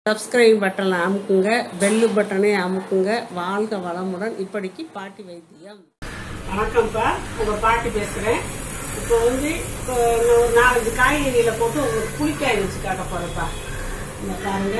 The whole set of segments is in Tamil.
சப்ஸ்கிரைப் பட்டனை அமுக்குங்க பெல்லு பட்டனை அமுக்குங்க வாழ்க வளமுடன் இப்படிக்கு பாட்டி வைத்தியம் வணக்கம்ப்பா உங்க பாட்டி பேசுறேன் இப்போ வந்து இப்போ நான் ஒரு நாலஞ்சு காய்கறியில போட்டு உங்களுக்கு புளிக்காய் வச்சு காட்ட போறேன்ப்பா இந்த பாருங்க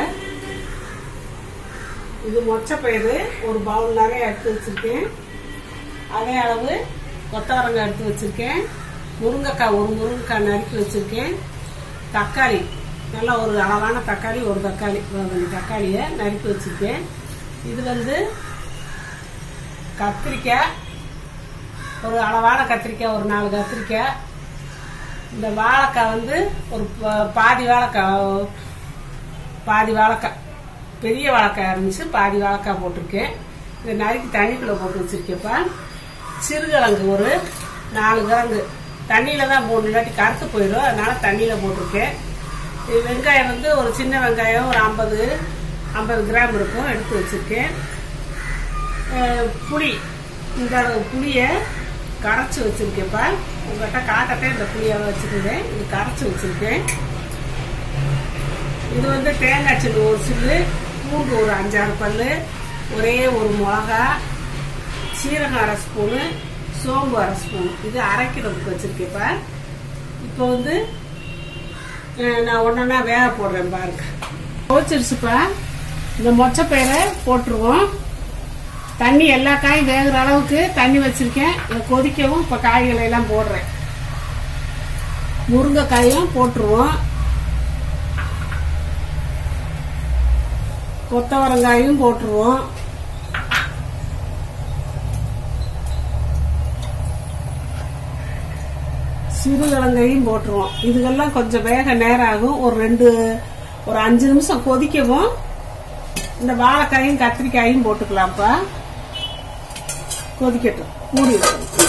இது மொச்சப்பயிறு ஒரு பவுல் நிறைய எடுத்து வச்சிருக்கேன் அதே அளவு கொத்தவரங்காய் எடுத்து வச்சிருக்கேன் முருங்கைக்காய் ஒரு முருங்கைக்காய் நறுக்கி வச்சிருக்கேன் தக்காளி நல்லா ஒரு அளவான தக்காளி ஒரு தக்காளி ஒரு ரெண்டு தக்காளியை நறுக்கி வச்சிருக்கேன் இது வந்து கத்திரிக்காய் ஒரு அளவான கத்திரிக்காய் ஒரு நாலு கத்திரிக்காய் இந்த வாழைக்காய் வந்து ஒரு ப- பாதி வாழைக்காய் பாதி வாழைக்காய் பெரிய வாழைக்காய் இருந்துச்சு பாதி வாழைக்காய் போட்டிருக்கேன் இதை நறுக்கி தண்ணிக்குள்ளே போட்டு வச்சிருக்கேன்ப்பா சிறுகிழங்கு ஒரு நாலு கிழங்கு தண்ணியில் தான் போடணும் இல்லாட்டி கருத்து போயிடும் அதனால தண்ணியில் போட்டிருக்கேன் இது வெங்காயம் வந்து ஒரு சின்ன வெங்காயம் ஒரு ஐம்பது ஐம்பது கிராம் இருக்கும் எடுத்து வச்சிருக்கேன் அஹ் புளி இந்த அளவு புளியை கரைச்சி வச்சிருக்கேன்ப்பா உங்கள்கிட்ட காட்டட்டே இந்த புளியை வச்சுருந்தேன் இது கரைச்சி வச்சிருக்கேன் இது வந்து தேங்காய் சில்லு ஒரு சில்லு பூண்டு ஒரு அஞ்சாறு பல்லு ஒரே ஒரு மிளகா சீரகம் அரை ஸ்பூனு சோம்பு அரை ஸ்பூன் இது அரைக்கிறதுக்கு வச்சிருக்கேன்ப்பா இப்போ வந்து அஹ், நான் ஒன்றா வேக போடுறேன் பாருங்க துவச்சிருச்சுப்பா இந்த மொச்சப்பயிரை போட்டுருவோம் தண்ணி எல்லா காயும் வேகிற அளவுக்கு தண்ணி வச்சிருக்கேன் இதை கொதிக்கவும் இப்போ காய்களை எல்லாம் போடுறேன் முருங்கைக்காயும் போட்டுருவோம் கொத்தவரங்காயும் போட்டுருவோம் சிறுகிழங்கையும் போட்டுருவோம் இதுக்கெல்லாம் கொஞ்சம் வேக நேரம் ஆகும் ஒரு ரெண்டு ஒரு அஞ்சு நிமிஷம் கொதிக்கவும் இந்த வாழைக்காயும் கத்திரிக்காயும் போட்டுக்கலாம்ப்பா கொதிக்கட்டும் மூடி வச்சிருங்க.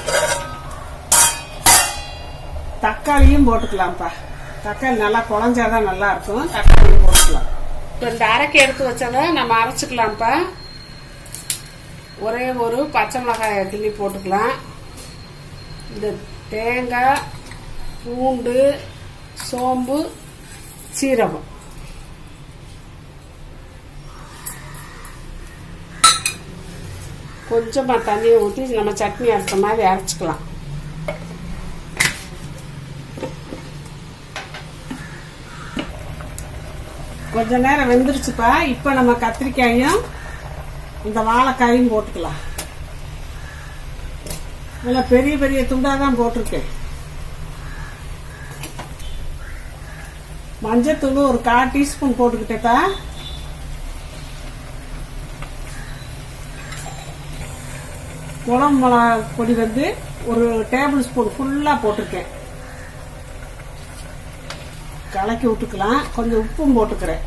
தக்காளியும் போட்டுக்கலாம்ப்பா தக்காளி நல்லா குழஞ்சாதான் நல்லா இருக்கும் தக்காளியும் போட்டுக்கலாம் இப்போ இந்த அரைக்கி எடுத்து வச்சதை நம்ம அரைச்சிக்கலாம்ப்பா ஒரே ஒரு பச்சை மிளகாயை கிள்ளி போட்டுக்கலாம் இந்த தேங்காய் பூண்டு சோம்பு சீரகம் கொஞ்சமாக தண்ணியை ஊற்றி நம்ம சட்னி அரைச்ச மாதிரி அரைச்சிக்கலாம் கொஞ்ச நேரம் வெந்துருச்சுப்பா இப்போ நம்ம கத்திரிக்காயும் இந்த வாழைக்காயும் போட்டுக்கலாம் நல்லா பெரிய பெரிய துண்டா தான் போட்டிருக்கேன் மஞ்சத்தூள் ஒரு கால் டீஸ்பூன் போட்டுக்கிட்டேப்பா குழம்பு மிளகா பொடி வந்து ஒரு டேபிள் ஸ்பூன் ஃபுல்லா போட்டிருக்கேன் கலக்கி விட்டுக்கலாம் கொஞ்சம் உப்பும் போட்டுக்கிறேன்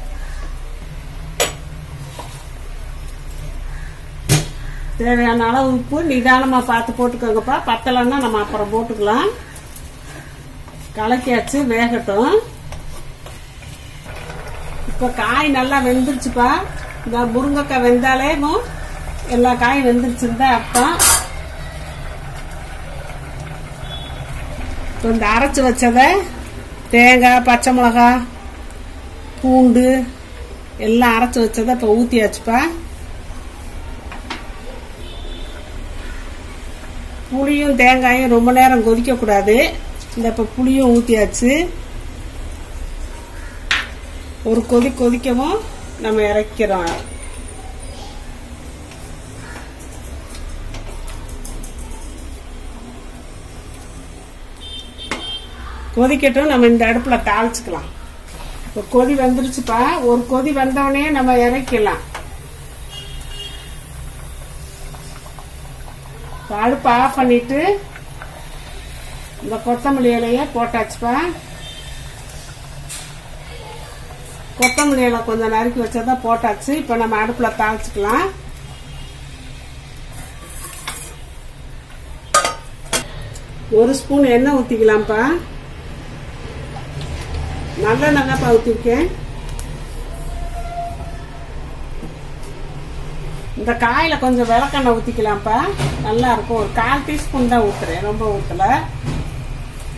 தேவையான அளவு உப்பு நிதானமா பார்த்து போட்டுக்கோங்கப்பா பத்தலைன்னா நம்ம அப்புறம் போட்டுக்கலாம் கலக்கியாச்சு வேகட்டும் இப்ப காய் நல்லா வெந்துருச்சுப்பா இந்த முருங்கைக்காய் வெந்தாலே எல்லா காயும் வெந்துருச்சுன்னு தான் அர்த்தம் இப்போ இந்த அரைச்சு வச்சதை தேங்காய் பச்சை மிளகா பூண்டு எல்லாம் அரைச்சு வச்சதை இப்போ ஊற்றியாச்சுப்பா புளியும் தேங்காயும் ரொம்ப நேரம் கொதிக்க கூடாது இந்த இப்ப புளியும் ஊத்தியாச்சு ஒரு கொதி கொதிக்கவும் நம்ம இறக்கிறோம் கொதிக்கட்டும் நம்ம இந்த அடுப்புல தாளிச்சுக்கலாம் இப்போ கொதி வந்துருச்சுப்பா ஒரு கொதி வந்தவொடனே நம்ம இறக்கலாம் இப்ப அடுப்பை ஆஃப் பண்ணிட்டு இந்த கொத்தமல்லி இலைய போட்டாச்சுப்பா கொத்தமல்லி இலை கொஞ்சம் நறுக்கி வச்சதா போட்டாச்சு இப்போ நம்ம அடுப்புல தாளிச்சுக்கலாம் ஒரு ஸ்பூன் எண்ணெய் ஊத்திக்கலாம்ப்பா நல்லெண்ணெய் தான்ப்பா ஊத்திருக்கேன் இந்த காயில கொஞ்சம் விளக்கெண்ணெய் ஊத்திக்கலாம்ப்பா நல்லா இருக்கும் ஒரு கால் டீஸ்பூன் தான் ஊத்துறேன் ரொம்ப ஊத்தல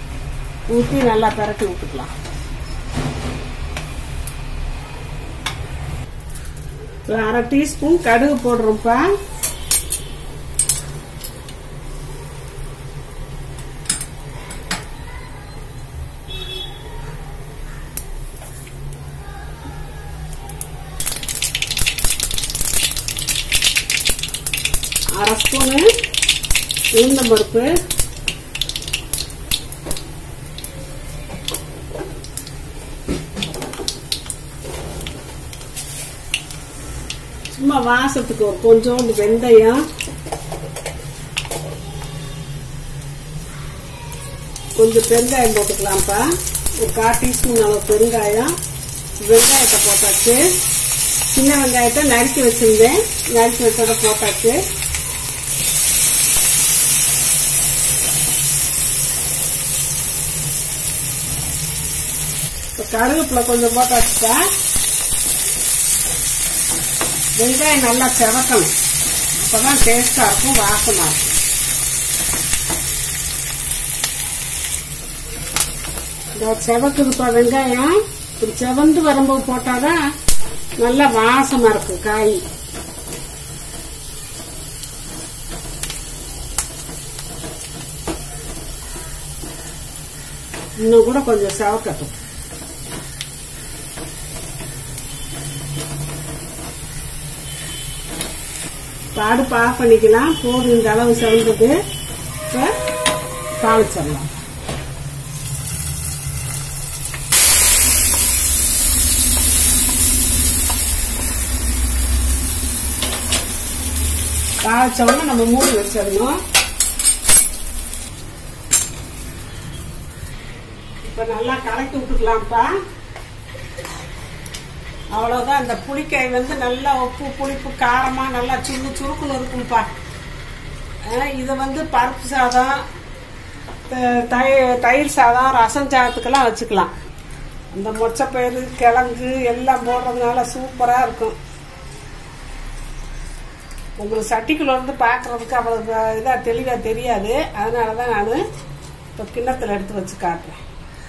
ஊத்தி நல்லா பிரட்டி விட்டுக்கலாம் ஒரு அரை டீஸ்பூன் கடுகு போடுறோம்ப்பா அரை ஸ்பூனு உளுந்தம் பருப்பு சும்மா வாசத்துக்கு ஒரு கொஞ்சோண்டு வெந்தயம் கொஞ்சம் பெருங்காயம் போட்டுக்கலாம்ப்பா ஒரு கால் டீஸ்பூன் அளவு பெருங்காயம் வெங்காயத்தை போட்டாச்சு சின்ன வெங்காயத்தை நறுக்கி வச்சிருந்தேன் நறுக்கி வச்சதை போட்டாச்சு இப்போ கருவேப்பிலை கொஞ்சம் போட்டாச்சுப்பா வெங்காயம் நல்லா செவக்கணும் அப்பதான் டேஸ்டா இருக்கும் வாசமா இருக்கும் இந்த செவக்குதுப்பா வெங்காயம் இப்படி செவந்து வரும்போது போட்டாதான் நல்லா வாசமா இருக்கும் காய் இன்னும் கூட கொஞ்சம் செவக்கட்டும் அடுப்பு ஆஃப் பண்ணிக்கலாம் போதும் இந்த அளவு செவந்தது இப்போ தாளிச்சிடலாம் தாளிச்சோம்னா நம்ம மூடி வச்சிடணும் இப்ப நல்லா கலக்கி விட்டுக்கலாம்ப்பா அவ்வளவுதான் இந்த புளிக்காய் வந்து நல்லா உப்பு புளிப்பு காரமா நல்லா சுரு சுருக்குன்னு இருக்கும்ப்பா அஹ் இதை வந்து பருப்பு சாதம் த- தயிர் தயிர் சாதம் ரசம் சாதத்துக்கெல்லாம் வச்சுக்கலாம் இந்த மொச்சப்பயிறு கிழங்கு எல்லாம் போடுறதுனால சூப்பரா இருக்கும் உங்களுக்கு சட்டிக்குள்ள இருந்து பார்க்கறதுக்கு அவ்வளவு இதா தெளிவா தெரியாது அதனால தான் நான் இப்போ கிண்ணத்துல எடுத்து வச்சு காட்டுறேன்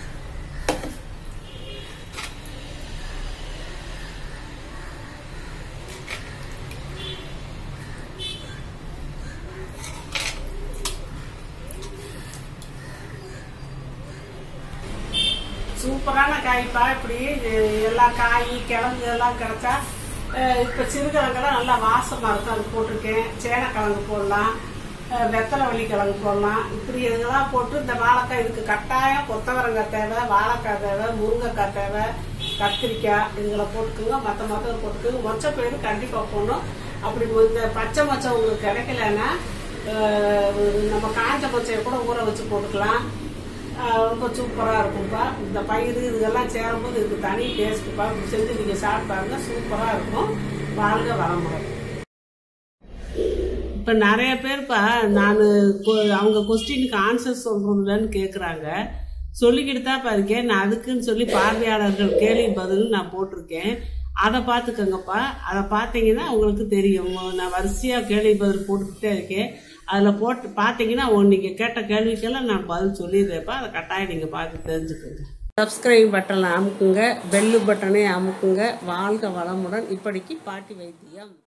சூப்பரான காய்ப்பா இப்படி அஹ், எல்லா காய் கிழங்கு எல்லாம் கிடைச்சா அஹ், இப்ப சிறுகிழங்கெல்லாம் நல்லா வாசமா இருக்கும் அது போட்டிருக்கேன் சேனக்கிழங்கு போடலாம் அஹ், வெத்தலைவள்ளி கிழங்கு போடலாம் இப்படி இதெல்லாம் போட்டு இந்த வாழைக்காய் இதுக்கு கட்டாயம் கொத்தவரங்காய் தேவை வாழைக்காய் தேவை முருங்கைக்காய் தேவை கத்திரிக்காய் இதுகளை போட்டுக்குங்க மற்ற மற்ற போட்டுக்குங்க மொச்சப்பயிறு கண்டிப்பா போடணும் அப்படி இந்த பச்சை மொச்சை உங்களுக்கு கிடைக்கலன்னா அஹ், நம்ம காஞ்ச மொச்சையை கூட ஊற வச்சு போட்டுக்கலாம் ஆஹ் ரொம்ப சூப்பரா இருக்கும்ப்பா இந்த பயிறு இதெல்லாம் சேரும்போது இதுக்கு தனி டேஸ்ட்டுப்பா இப்படி செஞ்சு நீங்க சாப்பிட்டு பாருங்க சூப்பரா இருக்கும் வாழ்க வளமுறை இப்ப நிறைய பேர்ப்பா நான் அவங்க கொஸ்டினுக்கு ஆன்சர் சொல்றதுலன்னு கேக்குறாங்க சொல்லிக்கிட்டு தான் இருக்கேன் நான் அதுக்குன்னு சொல்லி பார்வையாளர்கள் கேள்வி பதில் நான் போட்டிருக்கேன் அதை பார்த்துக்கோங்கப்பா அதை பார்த்தீங்கன்னா உங்களுக்கு தெரியும் நான் வரிசையா கேள்வி பதில் போட்டுக்கிட்டே இருக்கேன் அதில் போட்டு பார்த்தீங்கன்னா நீங்கள் கேட்ட கேள்விக்கெல்லாம் நான் பதில் சொல்லிடுறேன்ப்பா அதை கட்டாயம் நீங்கள் பார்த்து தெரிஞ்சுக்கோங்க சப்ஸ்கிரைப் பட்டனை அமுக்குங்க பெல்லு பட்டனை அமுக்குங்க வாழ்க வளமுடன் இப்படிக்கு பாட்டி வைத்தியம்